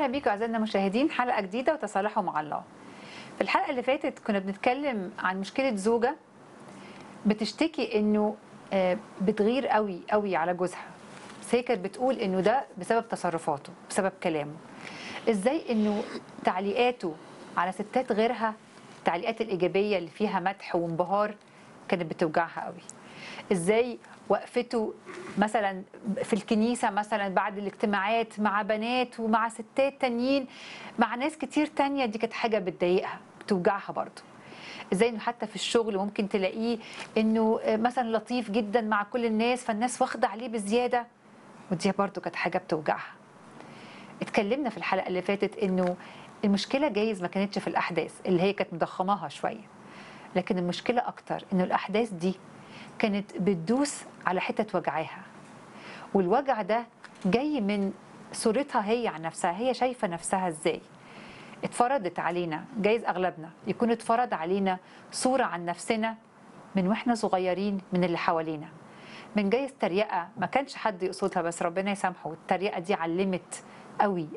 بيكم اعزائنا المشاهدين حلقه جديده وتصالحوا مع الله. في الحلقه اللي فاتت كنا بنتكلم عن مشكله زوجه بتشتكي انه آه، بتغير قوي قوي على جوزها. بس هي كانت بتقول انه ده بسبب تصرفاته، بسبب كلامه. ازاي انه تعليقاته على ستات غيرها التعليقات الايجابيه اللي فيها مدح وانبهار كانت بتوجعها قوي. ازاي وقفته مثلا في الكنيسة مثلا بعد الاجتماعات مع بنات ومع ستات تانيين مع ناس كتير تانية دي كانت حاجة بتضايقها بتوجعها برضه ازاي انه حتى في الشغل ممكن تلاقيه انه مثلا لطيف جدا مع كل الناس فالناس واخدة عليه بزيادة ودي برضه كانت حاجة بتوجعها اتكلمنا في الحلقة اللي فاتت انه المشكلة جايز ما كانتش في الأحداث اللي هي كانت مضخماها شوية لكن المشكلة أكتر إنه الأحداث دي كانت بتدوس على حتة وجعها والوجع ده جاي من صورتها هي عن نفسها هي شايفة نفسها ازاي اتفرضت علينا جايز أغلبنا يكون اتفرض علينا صورة عن نفسنا من واحنا صغيرين من اللي حوالينا من جايز تريقة ما كانش حد يقصدها بس ربنا يسامحه التريقة دي علمت قوي